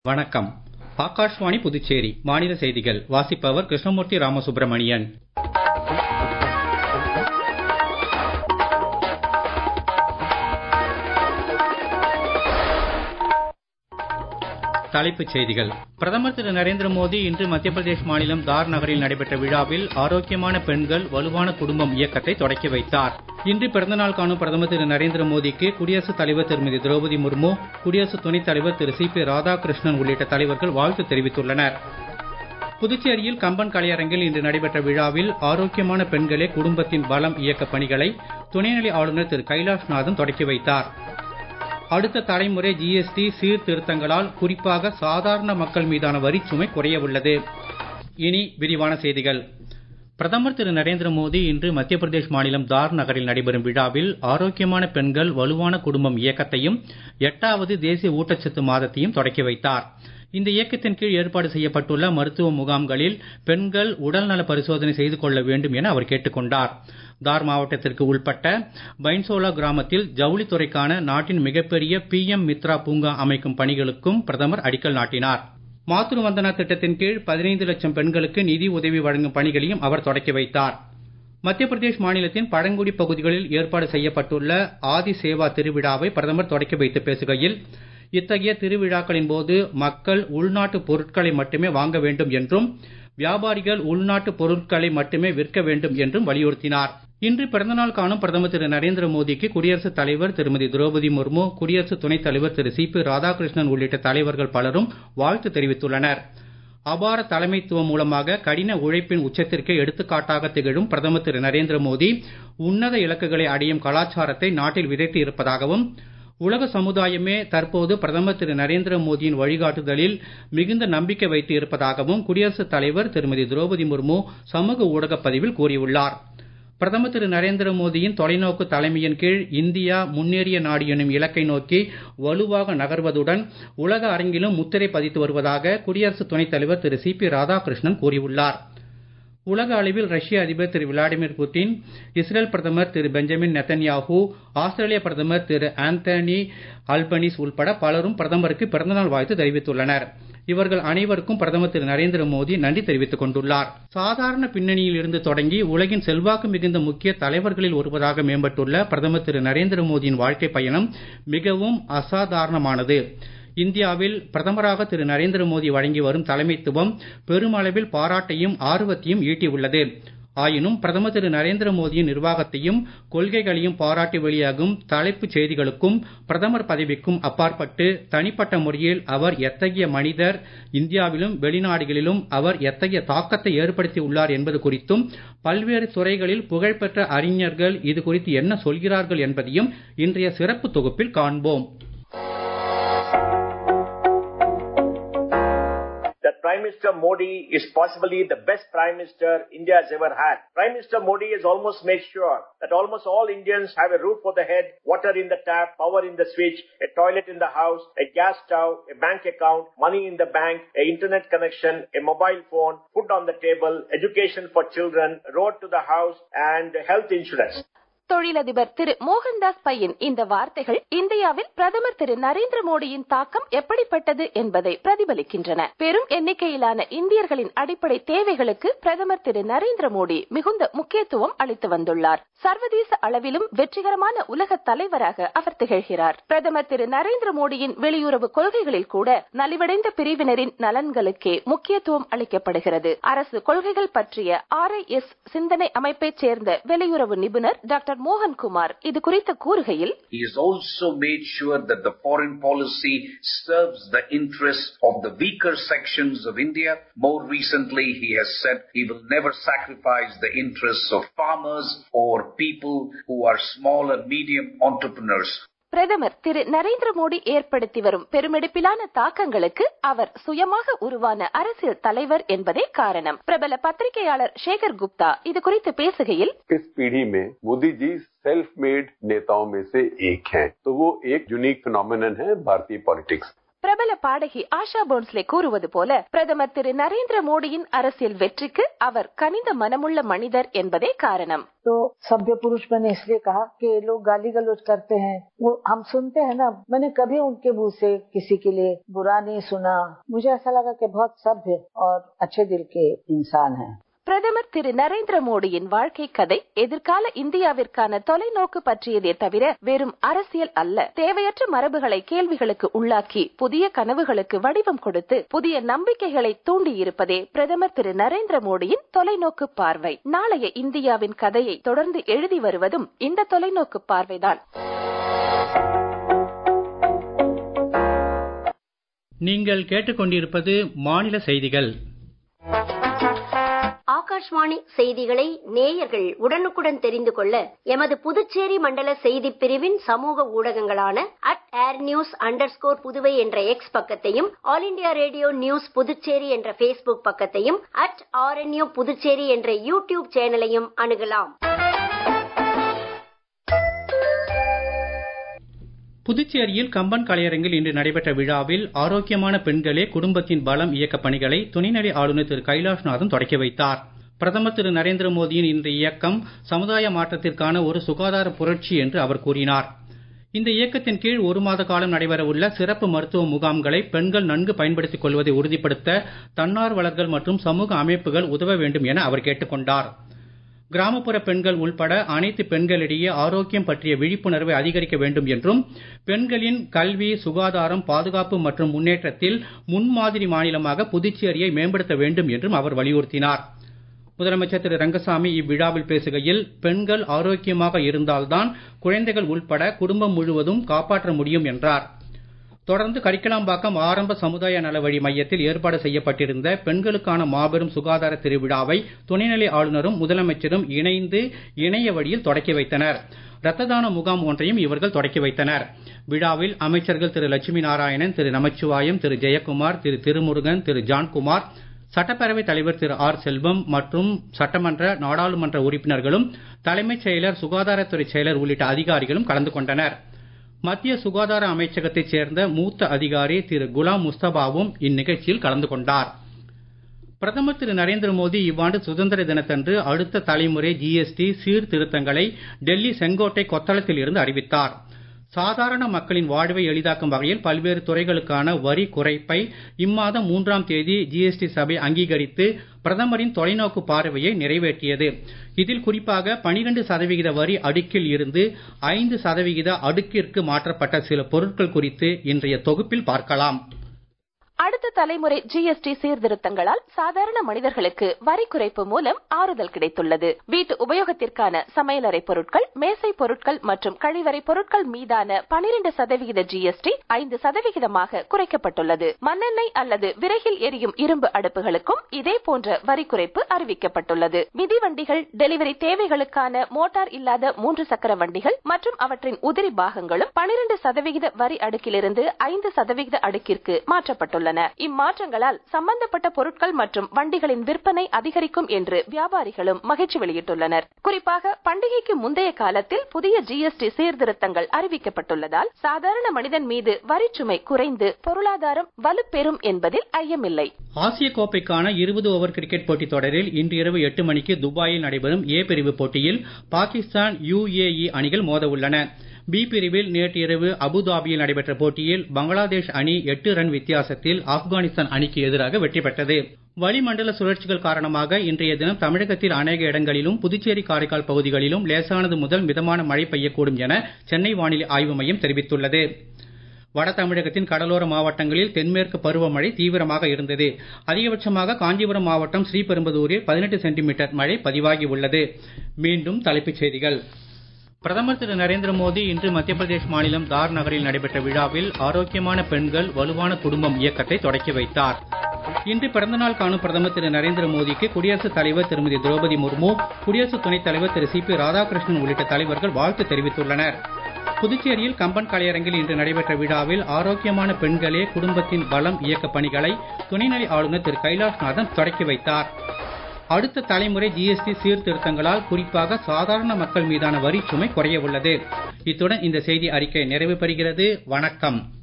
வணக்கம் ஆகாஷ்வாணி புதுச்சேரி மாநில செய்திகள் வாசிப்பவர் கிருஷ்ணமூர்த்தி ராமசுப்ரமணியன் தலைப்புச் செய்திகள் பிரதமர் திரு நரேந்திர மோடி இன்று மத்திய பிரதேஷ் மாநிலம் தார் நகரில் நடைபெற்ற விழாவில் ஆரோக்கியமான பெண்கள் வலுவான குடும்பம் இயக்கத்தை தொடக்கி வைத்தார் இன்று பிறந்தநாள் காணும் பிரதமர் திரு நரேந்திர மோடிக்கு குடியரசுத் தலைவர் திருமதி திரௌபதி முர்மு குடியரசு துணைத் தலைவர் திரு சி பி ராதாகிருஷ்ணன் உள்ளிட்ட தலைவர்கள் வாழ்த்து தெரிவித்துள்ளனர் புதுச்சேரியில் கம்பன் கலையரங்கில் இன்று நடைபெற்ற விழாவில் ஆரோக்கியமான பெண்களே குடும்பத்தின் பலம் இயக்க பணிகளை துணைநிலை ஆளுநர் திரு கைலாஷ்நாதன் தொடக்கி வைத்தார் அடுத்த தலைமுறை ஜிஎஸ்டி சீர்திருத்தங்களால் குறிப்பாக சாதாரண மக்கள் மீதான வரிச்சுமை குறைய உள்ளது இனி விரிவான செய்திகள் பிரதமர் திரு நரேந்திர மோடி இன்று மத்திய பிரதேஷ் மாநிலம் தார் நகரில் நடைபெறும் விழாவில் ஆரோக்கியமான பெண்கள் வலுவான குடும்பம் இயக்கத்தையும் எட்டாவது தேசிய ஊட்டச்சத்து மாதத்தையும் தொடக்கி வைத்தார் இந்த இயக்கத்தின் கீழ் ஏற்பாடு செய்யப்பட்டுள்ள மருத்துவ முகாம்களில் பெண்கள் உடல்நல பரிசோதனை செய்து கொள்ள வேண்டும் என அவர் கேட்டுக்கொண்டார் தார் மாவட்டத்திற்கு உட்பட்ட பைன்சோலா கிராமத்தில் ஜவுளித்துறைக்கான நாட்டின் மிகப்பெரிய பி எம் மித்ரா பூங்கா அமைக்கும் பணிகளுக்கும் பிரதமர் அடிக்கல் நாட்டினார் மாத்ரு வந்தனா திட்டத்தின் கீழ் பதினைந்து லட்சம் பெண்களுக்கு நிதி உதவி வழங்கும் பணிகளையும் அவர் தொடக்கி வைத்தார் மத்திய பிரதேஷ் மாநிலத்தின் பழங்குடி பகுதிகளில் ஏற்பாடு செய்யப்பட்டுள்ள ஆதி சேவா திருவிழாவை பிரதமர் தொடக்கி வைத்து பேசுகையில் இத்தகைய திருவிழாக்களின் போது மக்கள் உள்நாட்டு பொருட்களை மட்டுமே வாங்க வேண்டும் என்றும் வியாபாரிகள் உள்நாட்டு பொருட்களை மட்டுமே விற்க வேண்டும் என்றும் வலியுறுத்தினார் இன்று பிறந்தநாள் காணும் பிரதமர் திரு நரேந்திர மோடிக்கு குடியரசுத் தலைவர் திருமதி திரௌபதி முர்மு குடியரசு துணைத் தலைவர் திரு சி பி ராதாகிருஷ்ணன் உள்ளிட்ட தலைவர்கள் பலரும் வாழ்த்து தெரிவித்துள்ளனர் அபார தலைமைத்துவம் மூலமாக கடின உழைப்பின் உச்சத்திற்கு எடுத்துக்காட்டாக திகழும் பிரதமர் திரு நரேந்திர மோடி உன்னத இலக்குகளை அடையும் கலாச்சாரத்தை நாட்டில் விதைத்து இருப்பதாகவும் உலக சமுதாயமே தற்போது பிரதமர் திரு நரேந்திர மோடியின் வழிகாட்டுதலில் மிகுந்த நம்பிக்கை வைத்து இருப்பதாகவும் குடியரசுத் தலைவர் திருமதி திரௌபதி முர்மு சமூக ஊடகப் பதிவில் கூறியுள்ளார் பிரதமர் திரு நரேந்திர மோடியின் தொலைநோக்கு தலைமையின் கீழ் இந்தியா முன்னேறிய நாடு எனும் இலக்கை நோக்கி வலுவாக நகர்வதுடன் உலக அரங்கிலும் முத்திரை பதித்து வருவதாக குடியரசு துணைத் தலைவர் திரு சி பி ராதாகிருஷ்ணன் கூறியுள்ளார் உலக அளவில் ரஷ்ய அதிபர் திரு விளாடிமிர் புட்டின் இஸ்ரேல் பிரதமர் திரு பெஞ்சமின் நெத்தன்யாஹூ ஆஸ்திரேலிய பிரதமர் திரு ஆந்தனி அல்பனிஸ் உள்பட பலரும் பிரதமருக்கு பிறந்தநாள் வாழ்த்து தெரிவித்துள்ளனர் இவர்கள் அனைவருக்கும் பிரதமர் திரு நரேந்திர மோடி நன்றி தெரிவித்துக் கொண்டுள்ளார் சாதாரண பின்னணியில் இருந்து தொடங்கி உலகின் செல்வாக்கு மிகுந்த முக்கிய தலைவர்களில் ஒருவராக மேம்பட்டுள்ள பிரதமர் திரு நரேந்திர மோடியின் வாழ்க்கை பயணம் மிகவும் அசாதாரணமானது இந்தியாவில் பிரதமராக திரு நரேந்திர மோடி வழங்கி வரும் தலைமைத்துவம் பெருமளவில் பாராட்டையும் ஆர்வத்தையும் ஈட்டியுள்ளது ஆயினும் பிரதமர் திரு நரேந்திர மோடியின் நிர்வாகத்தையும் கொள்கைகளையும் பாராட்டி வெளியாகும் தலைப்புச் செய்திகளுக்கும் பிரதமர் பதவிக்கும் அப்பாற்பட்டு தனிப்பட்ட முறையில் அவர் எத்தகைய மனிதர் இந்தியாவிலும் வெளிநாடுகளிலும் அவர் எத்தகைய தாக்கத்தை ஏற்படுத்தி உள்ளார் என்பது குறித்தும் பல்வேறு துறைகளில் புகழ்பெற்ற அறிஞர்கள் இது குறித்து என்ன சொல்கிறார்கள் என்பதையும் இன்றைய சிறப்பு தொகுப்பில் காண்போம் Prime Minister Modi is possibly the best Prime Minister India has ever had. Prime Minister Modi has almost made sure that almost all Indians have a roof for the head, water in the tap, power in the switch, a toilet in the house, a gas stove, a bank account, money in the bank, a internet connection, a mobile phone, food on the table, education for children, road to the house, and health insurance. தொழிலதிபர் திரு மோகன்தாஸ் பையின் இந்த வார்த்தைகள் இந்தியாவில் பிரதமர் திரு நரேந்திர மோடியின் தாக்கம் எப்படிப்பட்டது என்பதை பிரதிபலிக்கின்றன பெரும் எண்ணிக்கையிலான இந்தியர்களின் அடிப்படை தேவைகளுக்கு பிரதமர் திரு நரேந்திர மோடி மிகுந்த முக்கியத்துவம் அளித்து வந்துள்ளார் சர்வதேச அளவிலும் வெற்றிகரமான உலக தலைவராக அவர் திகழ்கிறார் பிரதமர் திரு நரேந்திர மோடியின் வெளியுறவு கொள்கைகளில் கூட நலிவடைந்த பிரிவினரின் நலன்களுக்கே முக்கியத்துவம் அளிக்கப்படுகிறது அரசு கொள்கைகள் பற்றிய ஆர் ஐ எஸ் சிந்தனை அமைப்பைச் சேர்ந்த வெளியுறவு நிபுணர் டாக்டர் மோகன் குமார் இது குறித்து கூறுகையில் He has also made sure that the foreign policy serves the interests of the weaker sections of India. More recently, he has said he will never sacrifice the interests of farmers or people who are small and medium entrepreneurs. பிரதமர் திரு நரேந்திர மோடி ஏற்படுத்தி வரும் பெருமெடுப்பிலான தாக்கங்களுக்கு அவர் சுயமாக உருவான அரசியல் தலைவர் என்பதே காரணம் பிரபல பத்திரிகையாளர் சேகர் குப்தா இது குறித்து பேசுகையில் इस पीढ़ी में मोदी जी सेल्फ मेड नेताओं में से एक हैं तो वो एक यूनिक फिनोमिनन है भारतीय पॉलिटिक्स பிரபல பாடகி ஆஷா போன்ஸ்லே கூறுவது போல பிரதமர் திரு நரேந்திர மோடியின் அரசியல் வெற்றிக்கு அவர் கனிந்த மனமுள்ள மனிதர் என்பதே காரணம் तो सभ्य पुरुष मैंने इसलिए कहा कि लोग गाली गलौज करते हैं वो हम सुनते हैं ना मैंने कभी उनके मुंह से किसी के लिए बुरा नहीं सुना मुझे ऐसा लगा कि बहुत सभ्य और अच्छे दिल के इंसान हैं பிரதமர் திரு நரேந்திர மோடியின் வாழ்க்கை கதை எதிர்கால இந்தியாவிற்கான தொலைநோக்கு பற்றியதே தவிர வெறும் அரசியல் அல்ல தேவையற்ற மரபுகளை கேள்விகளுக்கு உள்ளாக்கி புதிய கனவுகளுக்கு வடிவம் கொடுத்து புதிய நம்பிக்கைகளை தூண்டியிருப்பதே பிரதமர் திரு நரேந்திர மோடியின் தொலைநோக்கு பார்வை நாளைய இந்தியாவின் கதையை தொடர்ந்து எழுதி வருவதும் இந்த தொலைநோக்கு பார்வைதான் நீங்கள் கேட்டுக்கொண்டிருப்பது மாநில செய்திகள் ஆகாஷ்வாணி செய்திகளை நேயர்கள் உடனுக்குடன் தெரிந்து கொள்ள எமது புதுச்சேரி மண்டல செய்திப் பிரிவின் சமூக ஊடகங்களான at air news under Puduvai என்ற எக்ஸ் பக்கத்தையும் All India Radio News Puducherry என்ற பேஸ்புக் பக்கத்தையும் அட் ஆர்என்யூ புதுச்சேரி என்ற யூடியூப் சேனலையும் அணுகலாம் புதுச்சேரியில் கம்பன் கலையரங்கில் இன்று நடைபெற்ற விழாவில் ஆரோக்கியமான பெண்களே குடும்பத்தின் பலம் இயக்கப் பணிகளை துணைநிலை ஆளுநர் திரு கைலாஷ்நாதன் தொடக்கி வைத்தார் பிரதமர் திரு நரேந்திர மோடியின் இந்த இயக்கம் சமுதாய மாற்றத்திற்கான ஒரு சுகாதார புரட்சி என்று அவர் கூறினார் இந்த இயக்கத்தின் கீழ் ஒரு மாத காலம் நடைபெறவுள்ள சிறப்பு மருத்துவ முகாம்களை பெண்கள் நன்கு பயன்படுத்திக் கொள்வதை உறுதிப்படுத்த தன்னார்வலர்கள் மற்றும் சமூக அமைப்புகள் உதவ வேண்டும் என அவர் கேட்டுக்கொண்டார் கிராமப்புற பெண்கள் உள்பட அனைத்து பெண்களிடையே ஆரோக்கியம் பற்றிய விழிப்புணர்வை அதிகரிக்க வேண்டும் என்றும் பெண்களின் கல்வி சுகாதாரம் பாதுகாப்பு மற்றும் முன்னேற்றத்தில் முன்மாதிரி மாநிலமாக புதுச்சேரியை மேம்படுத்த வேண்டும் என்றும் அவர் வலியுறுத்தினார் முதலமைச்சர் திரு ரங்கசாமி இவ்விழாவில் பேசுகையில் பெண்கள் ஆரோக்கியமாக இருந்தால்தான் குழந்தைகள் உள்பட குடும்பம் முழுவதும் காப்பாற்ற முடியும் என்றார் தொடர்ந்து கரிக்கலாம்பாக்கம் ஆரம்ப சமுதாய நலவழி மையத்தில் ஏற்பாடு செய்யப்பட்டிருந்த பெண்களுக்கான மாபெரும் சுகாதார திருவிழாவை துணைநிலை ஆளுநரும் முதலமைச்சரும் இணைந்து இணைய வழியில் தொடக்கி வைத்தனர் ரத்த தான முகாம் ஒன்றையும் இவர்கள் தொடக்கி வைத்தனர் விழாவில் அமைச்சர்கள் திரு லட்சுமி நாராயணன் திரு நமச்சிவாயம் திரு ஜெயக்குமார் திரு திருமுருகன் திரு ஜான்குமார் சட்டப்பேரவைத் தலைவர் திரு ஆர் செல்வம் மற்றும் சட்டமன்ற நாடாளுமன்ற உறுப்பினர்களும் தலைமைச் செயலர் சுகாதாரத்துறை செயலர் உள்ளிட்ட அதிகாரிகளும் கலந்து கொண்டனர் மத்திய சுகாதார அமைச்சகத்தைச் சேர்ந்த மூத்த அதிகாரி திரு குலாம் முஸ்தபாவும் இந்நிகழ்ச்சியில் கலந்து கொண்டார் பிரதமர் திரு நரேந்திர மோடி இவ்வாண்டு சுதந்திர தினத்தன்று அடுத்த தலைமுறை ஜிஎஸ்டி சீர்திருத்தங்களை டெல்லி செங்கோட்டை கொத்தளத்தில் இருந்து அறிவித்தார் சாதாரண மக்களின் வாழ்வை எளிதாக்கும் வகையில் பல்வேறு துறைகளுக்கான வரி குறைப்பை இம்மாதம் மூன்றாம் தேதி ஜிஎஸ்டி சபை அங்கீகரித்து பிரதமரின் தொலைநோக்கு பார்வையை நிறைவேற்றியது இதில் குறிப்பாக 12 சதவிகித வரி அடுக்கில் இருந்து ஐந்து சதவிகித அடுக்கிற்கு மாற்றப்பட்ட சில பொருட்கள் குறித்து இன்றைய தொகுப்பில் பார்க்கலாம் அடுத்த தலைமுறை ஜிஎஸ்டி சீர்திருத்தங்களால் சாதாரண மனிதர்களுக்கு வரி குறைப்பு மூலம் ஆறுதல் கிடைத்துள்ளது வீட்டு உபயோகத்திற்கான சமையலறை பொருட்கள் மேசை பொருட்கள் மற்றும் கழிவறை பொருட்கள் மீதான பனிரெண்டு சதவிகித ஜிஎஸ்டி ஐந்து சதவிகிதமாக குறைக்கப்பட்டுள்ளது மண்ணெண்ணெய் அல்லது விறகில் எரியும் இரும்பு அடுப்புகளுக்கும் இதே போன்ற வரி குறைப்பு அறிவிக்கப்பட்டுள்ளது மிதிவண்டிகள் டெலிவரி தேவைகளுக்கான மோட்டார் இல்லாத மூன்று சக்கர வண்டிகள் மற்றும் அவற்றின் உதிரி பாகங்களும் பனிரெண்டு சதவிகித வரி அடுக்கிலிருந்து ஐந்து சதவிகித அடுக்கிற்கு மாற்றப்பட்டுள்ளன இம்மாற்றங்களால் சம்பந்தப்பட்ட பொருட்கள் மற்றும் வண்டிகளின் விற்பனை அதிகரிக்கும் என்று வியாபாரிகளும் மகிழ்ச்சி வெளியிட்டுள்ளனர் குறிப்பாக பண்டிகைக்கு முந்தைய காலத்தில் புதிய ஜிஎஸ்டி சீர்திருத்தங்கள் அறிவிக்கப்பட்டுள்ளதால் சாதாரண மனிதன் மீது வரிச்சுமை குறைந்து பொருளாதாரம் வலுப்பெறும் என்பதில் ஐயமில்லை ஆசிய கோப்பைக்கான இருபது ஓவர் கிரிக்கெட் போட்டித் தொடரில் இன்று இரவு எட்டு மணிக்கு துபாயில் நடைபெறும் ஏ பிரிவு போட்டியில் பாகிஸ்தான் யுஏஇ அணிகள் மோத உள்ளன பி பிரிவில் நேற்று இரவு அபுதாபியில் நடைபெற்ற போட்டியில் பங்களாதேஷ் அணி எட்டு ரன் வித்தியாசத்தில் ஆப்கானிஸ்தான் அணிக்கு எதிராக வெற்றி பெற்றது வளிமண்டல சுழற்சிகள் காரணமாக இன்றைய தினம் தமிழகத்தில் அநேக இடங்களிலும் புதுச்சேரி காரைக்கால் பகுதிகளிலும் லேசானது முதல் மிதமான மழை பெய்யக்கூடும் என சென்னை வானிலை ஆய்வு மையம் தெரிவித்துள்ளது வட தமிழகத்தின் கடலோர மாவட்டங்களில் தென்மேற்கு பருவமழை தீவிரமாக இருந்தது அதிகபட்சமாக காஞ்சிபுரம் மாவட்டம் ஸ்ரீபெரும்புதூரில் பதினெட்டு சென்டிமீட்டர் மழை பதிவாகி உள்ளது மீண்டும் தலைப்புச் செய்திகள் பிரதமர் திரு நரேந்திர மோடி இன்று மத்திய பிரதேஷ் மாநிலம் தார் நகரில் நடைபெற்ற விழாவில் ஆரோக்கியமான பெண்கள் வலுவான குடும்பம் இயக்கத்தை தொடக்கி வைத்தார் இன்று பிறந்தநாள் காணும் பிரதமர் திரு நரேந்திர மோடிக்கு குடியரசுத் தலைவர் திருமதி திரௌபதி முர்மு குடியரசு துணைத் தலைவர் திரு சி பி ராதாகிருஷ்ணன் உள்ளிட்ட தலைவர்கள் வாழ்த்து தெரிவித்துள்ளனர் புதுச்சேரியில் கம்பன் கலையரங்கில் இன்று நடைபெற்ற விழாவில் ஆரோக்கியமான பெண்களே குடும்பத்தின் பலம் இயக்க பணிகளை துணைநிலை ஆளுநர் திரு கைலாஷ்நாதன் தொடக்கி வைத்தார் அடுத்த தலைமுறை ஜிஎஸ்டி சீர்திருத்தங்களால் குறிப்பாக சாதாரண மக்கள் மீதான வரி சுமை குறைய உள்ளது இத்துடன் இந்த செய்தி அறிக்கை நிறைவு பெறுகிறது வணக்கம்